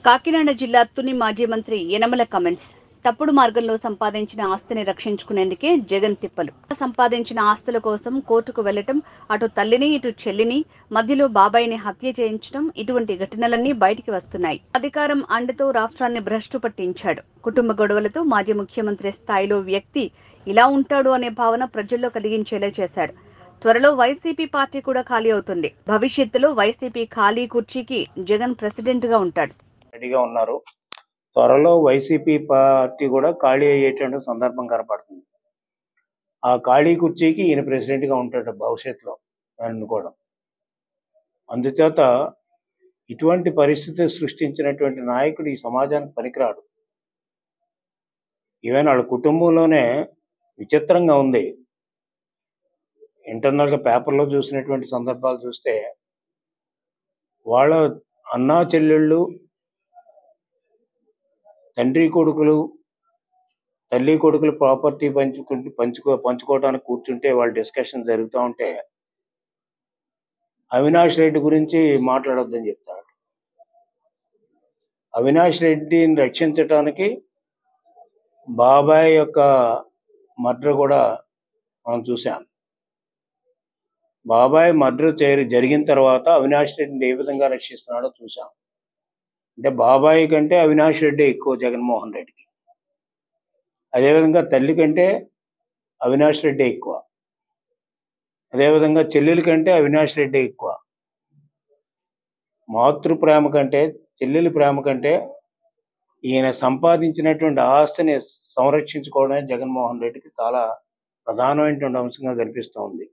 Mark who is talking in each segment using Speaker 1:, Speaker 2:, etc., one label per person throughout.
Speaker 1: కాకినాడ జిల్లా తుని మాజీ మంత్రి యనమల కమెంట్స్ తప్పుడు మార్గంలో సంపాదించిన ఆస్తిని రక్షించుకునేందుకే జగన్ తిప్పలు సంపాదించిన ఆస్తుల కోసం కోర్టుకు వెళ్లటం అటు తల్లిని ఇటు చెల్లిని మధ్యలో బాబాయిని హత్య చేయించడం ఇటువంటి ఘటనలన్నీ బయటికి వస్తున్నాయి అధికారం అండతో రాష్ట్రాన్ని భ్రష్టు పట్టించాడు కుటుంబ గొడవలతో మాజీ ముఖ్యమంత్రి స్థాయిలో వ్యక్తి ఇలా ఉంటాడు అనే భావన ప్రజల్లో కలిగించేలా చేశాడు త్వరలో వైసీపీ పార్టీ కూడా ఖాళీ అవుతుంది భవిష్యత్తులో వైసీపీ ఖాళీ కుర్చీకి జగన్ ప్రెసిడెంట్ గా ఉంటాడు
Speaker 2: రెడీగా ఉన్నారు త్వరలో వైసీపీ పార్టీ కూడా ఖాళీ అయ్యేటువంటి సందర్భం కనపడుతుంది ఆ ఖాళీ కుర్చీకి ఈయన ప్రెసిడెంట్ గా ఉంటాడు భవిష్యత్తులో అని అనుకోవడం అందుచేత ఇటువంటి పరిస్థితి సృష్టించినటువంటి నాయకుడు ఈ సమాజానికి పనికిరాడు ఈవెన్ వాళ్ళ కుటుంబంలోనే విచిత్రంగా ఉంది ఇంటర్నల్ గా పేపర్లో చూసినటువంటి సందర్భాలు చూస్తే వాళ్ళ అన్నా చెల్లెళ్ళు తండ్రి కొడుకులు తల్లి కొడుకులు ప్రాపర్టీ పంచుకుంటూ పంచుకో పంచుకోవడానికి కూర్చుంటే వాళ్ళ డిస్కషన్ జరుగుతూ ఉంటే అవినాష్ రెడ్డి గురించి మాట్లాడొద్దని చెప్తాడు అవినాష్ రెడ్డిని రక్షించటానికి బాబాయ్ యొక్క మర్డర్ కూడా మనం చూసాం బాబాయ్ మర్డర్ చేరి జరిగిన తర్వాత అవినాష్ రెడ్డిని ఏ విధంగా రక్షిస్తున్నాడో చూసాం అంటే బాబాయ్ కంటే అవినాష్ రెడ్డి ఎక్కువ జగన్మోహన్ రెడ్డికి అదేవిధంగా తల్లి కంటే అవినాష్ రెడ్డి ఎక్కువ అదేవిధంగా చెల్లెల కంటే అవినాష్ రెడ్డి ఎక్కువ మాతృ ప్రేమ కంటే చెల్లెలి ప్రేమ కంటే ఈయన సంపాదించినటువంటి ఆస్తిని సంరక్షించుకోవడమే జగన్మోహన్ రెడ్డికి చాలా ప్రధానమైనటువంటి అంశంగా కనిపిస్తూ ఉంది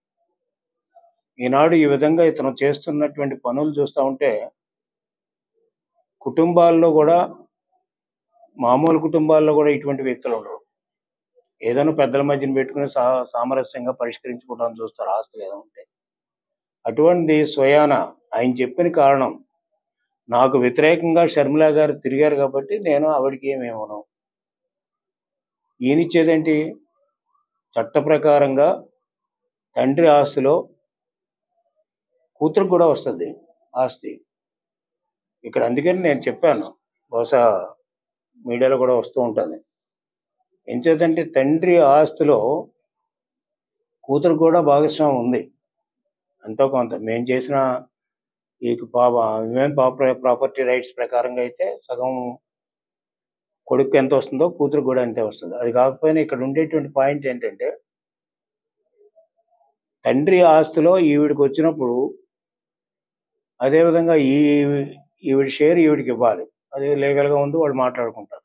Speaker 2: ఈనాడు ఈ విధంగా ఇతను చేస్తున్నటువంటి పనులు చూస్తూ ఉంటే కుటుంబాల్లో కూడా మామూలు కుటుంబాల్లో కూడా ఇటువంటి వ్యక్తులు ఉండరు ఏదైనా పెద్దల మధ్యన పెట్టుకుని సా సామరస్యంగా పరిష్కరించుకోవడానికి చూస్తారు ఆస్తులు ఏదో ఉంటే అటువంటి స్వయాన ఆయన చెప్పిన కారణం నాకు వ్యతిరేకంగా షర్మిల గారు తిరిగారు కాబట్టి నేను ఆవిడకి ఏమేమను ఈయనిచ్చేదేంటి చట్ట ప్రకారంగా తండ్రి ఆస్తిలో కూతురు కూడా వస్తుంది ఆస్తి ఇక్కడ అందుకని నేను చెప్పాను బహుశా మీడియాలో కూడా వస్తూ ఉంటుంది ఎంచేతంటే తండ్రి ఆస్తిలో కూతురు కూడా భాగస్వామ్యం ఉంది ఎంతో కొంత మేము చేసిన ఈ పాప విమెన్ ప్రాపర్టీ రైట్స్ ప్రకారంగా అయితే సగం కొడుకు ఎంత వస్తుందో కూతురు కూడా అంతే వస్తుంది అది కాకపోయినా ఇక్కడ ఉండేటువంటి పాయింట్ ఏంటంటే తండ్రి ఆస్తిలో ఈవిడికి వచ్చినప్పుడు అదేవిధంగా ఈ ఈవిడ షేర్ ఈవిడికి ఇవ్వాలి అది లీగల్గా ఉంది వాళ్ళు మాట్లాడుకుంటారు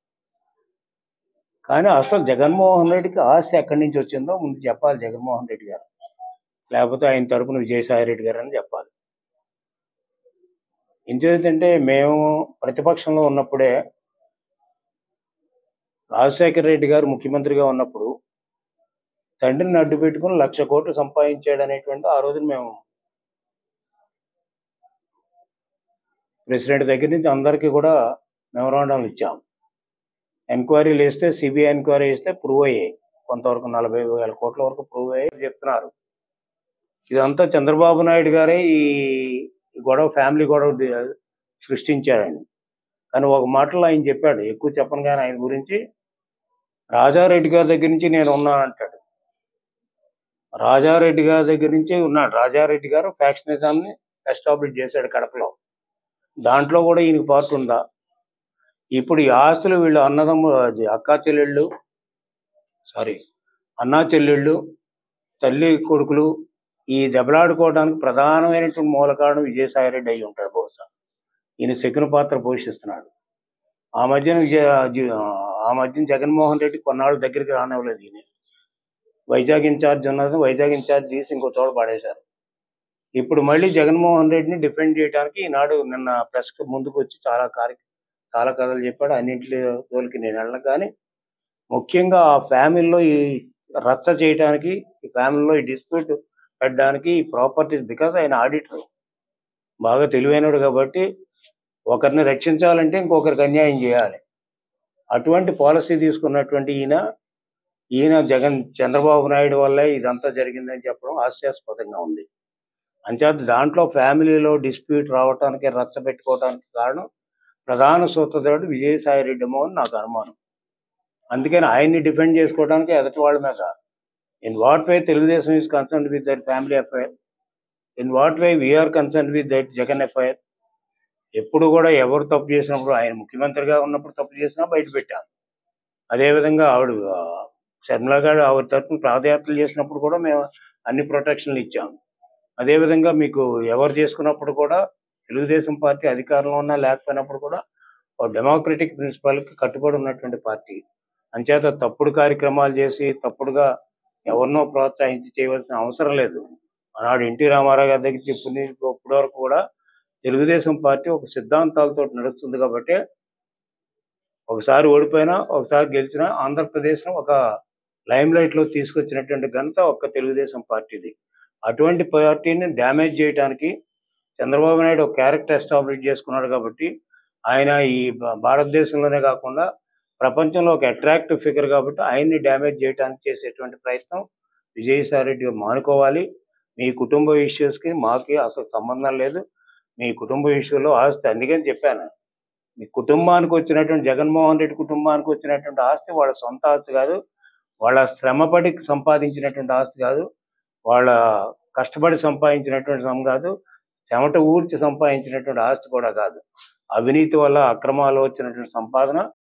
Speaker 2: కానీ అసలు జగన్మోహన్ రెడ్డికి ఆస్తి ఎక్కడి నుంచి వచ్చిందో ముందు చెప్పాలి జగన్మోహన్ రెడ్డి గారు లేకపోతే ఆయన తరపున విజయసాయి రెడ్డి గారు అని చెప్పాలి ఎందుకంటే మేము ప్రతిపక్షంలో ఉన్నప్పుడే రాజశేఖర రెడ్డి గారు ముఖ్యమంత్రిగా ఉన్నప్పుడు తండ్రిని అడ్డు పెట్టుకుని లక్ష కోట్లు సంపాదించాడు అనేటువంటి ఆ రోజున మేము ప్రెసిడెంట్ దగ్గర నుంచి అందరికీ కూడా మెమరాండంలు ఇచ్చాం ఎంక్వైరీలు వేస్తే సిబిఐ ఎంక్వైరీ వేస్తే ప్రూవ్ అయ్యాయి కొంతవరకు నలభై వేల కోట్ల వరకు ప్రూవ్ అయ్యాయి చెప్తున్నారు ఇదంతా చంద్రబాబు నాయుడు గారే ఈ ఈ గొడవ ఫ్యామిలీ గొడవ ది- సృష్టించారండి కానీ ఒక మాటలో ఆయన చెప్పాడు ఎక్కువ చెప్పను కానీ ఆయన గురించి రాజారెడ్డి గారి దగ్గర నుంచి నేను ఉన్నాను అంటాడు రాజారెడ్డి గారి దగ్గర నుంచి ఉన్నాడు రాజారెడ్డి గారు ఫ్యాక్షనిజాన్ని ఎస్టాబ్లిష్ చేశాడు కడపలో దాంట్లో కూడా ఈయనకి పార్ట్ ఉందా ఇప్పుడు ఈ ఆస్తులు వీళ్ళు అన్నదమ్ము అది అక్కా చెల్లెళ్ళు సారీ అన్నా చెల్లెళ్ళు తల్లి కొడుకులు ఈ దెబ్బలాడుకోవడానికి ప్రధానమైనటువంటి మూల కారణం విజయసాయిరెడ్డి అయి ఉంటాడు బహుశా ఈయన శకున పాత్ర పోషిస్తున్నాడు ఆ మధ్యన విజయ జి- ఆ మధ్యన జగన్మోహన్ రెడ్డి కొన్నాళ్ళ దగ్గరికి రానివ్వలేదు ఈయన వైజాగ్ ఇన్ఛార్జ్ ఉన్నది వైజాగ్ ఇన్ఛార్జ్ తీసి ఇంకో చోట పడేశారు ఇప్పుడు మళ్ళీ జగన్మోహన్ రెడ్డిని డిఫెండ్ చేయడానికి ఈనాడు నిన్న ప్రెస్ ముందుకు వచ్చి చాలా కార్య చాలా కథలు చెప్పాడు అన్నింటి జోలికి నేను వెళ్ళను కానీ ముఖ్యంగా ఆ ఫ్యామిలీలో ఈ రచ్చ చేయడానికి ఈ ఫ్యామిలీలో ఈ డిస్ప్యూట్ పెట్టడానికి ఈ ప్రాపర్టీస్ బికాస్ ఆయన ఆడిటర్ బాగా తెలివైనడు కాబట్టి ఒకరిని రక్షించాలంటే ఇంకొకరికి అన్యాయం చేయాలి అటువంటి పాలసీ తీసుకున్నటువంటి ఈయన ఈయన జగన్ చంద్రబాబు నాయుడు వల్లే ఇదంతా జరిగిందని చెప్పడం హాస్యాస్పదంగా ఉంది అంచేత దాంట్లో ఫ్యామిలీలో డిస్ప్యూట్ రావటానికి రచ్చ పెట్టుకోవడానికి కారణం ప్రధాన సూత్రధారుడు విజయసాయి రెడ్డి ఏమో అని నాకు అనుమానం అందుకని ఆయన్ని డిఫెండ్ చేసుకోవడానికి ఎదటి వాళ్ళ మీద in what way Telugu Desam is concern with that family affair in what way we are concern with that Jagan affair ఎప్పుడు కూడా ఎవరు తప్పు చేసినప్పుడు ఆయన ముఖ్యమంత్రిగా ఉన్నప్పుడు తప్పు చేసినా బయట పెట్టాం అదేవిధంగా ఆవిడ ఆ, శర్మిల గారు ఆవిడ తరఫున పాదయాత్రలు చేసినప్పుడు కూడా మేము అన్ని ప్రొటెక్షన్లు ఇచ్చాం అదేవిధంగా మీకు ఎవరు చేసుకున్నప్పుడు కూడా తెలుగుదేశం పార్టీ అధికారంలో ఉన్నా లేకపోయినప్పుడు కూడా ఒక డెమోక్రటిక్ ప్రిన్సిపల్కి కట్టుబడి ఉన్నటువంటి పార్టీ అంచేత తప్పుడు కార్యక్రమాలు చేసి తప్పుడుగా ఎవరినో ప్రోత్సహించి చేయవలసిన అవసరం లేదు ఆనాడు ఎన్టీ రామారావు గారి దగ్గర చెప్పుకుని ఇప్పటి వరకు కూడా తెలుగుదేశం పార్టీ ఒక సిద్ధాంతాలతో నడుస్తుంది కాబట్టి ఒకసారి ఓడిపోయినా ఒకసారి గెలిచినా ఆంధ్రప్రదేశ్ను ఒక లైమ్ లైట్ లో తీసుకొచ్చినటువంటి ఘనత ఒక్క తెలుగుదేశం పార్టీది అటువంటి పార్టీని డ్యామేజ్ చేయడానికి చంద్రబాబు నాయుడు ఒక క్యారెక్టర్ ఎస్టాబ్లిష్ చేసుకున్నాడు కాబట్టి ఆయన ఈ భా- భారతదేశంలోనే కాకుండా ప్రపంచంలో ఒక అట్రాక్టివ్ ఫిగర్ కాబట్టి ఆయన్ని డ్యామేజ్ చేయడానికి చేసేటువంటి ప్రయత్నం విజయసాయి రెడ్డి మానుకోవాలి మీ కుటుంబ ఇష్యూస్కి మాకి అసలు సంబంధం లేదు మీ కుటుంబ ఇష్యూలో ఆస్తి అందుకని చెప్పాను మీ కుటుంబానికి వచ్చినటువంటి జగన్మోహన్ రెడ్డి కుటుంబానికి వచ్చినటువంటి ఆస్తి వాళ్ళ సొంత ఆస్తి కాదు వాళ్ళ శ్రమపడి సంపాదించినటువంటి ఆస్తి కాదు వాళ్ళ కష్టపడి సంపాదించినటువంటి సొమ్ము కాదు చెమట ఊర్చి సంపాదించినటువంటి ఆస్తి కూడా కాదు అవినీతి వల్ల అక్రమాలు వచ్చినటువంటి సంపాదన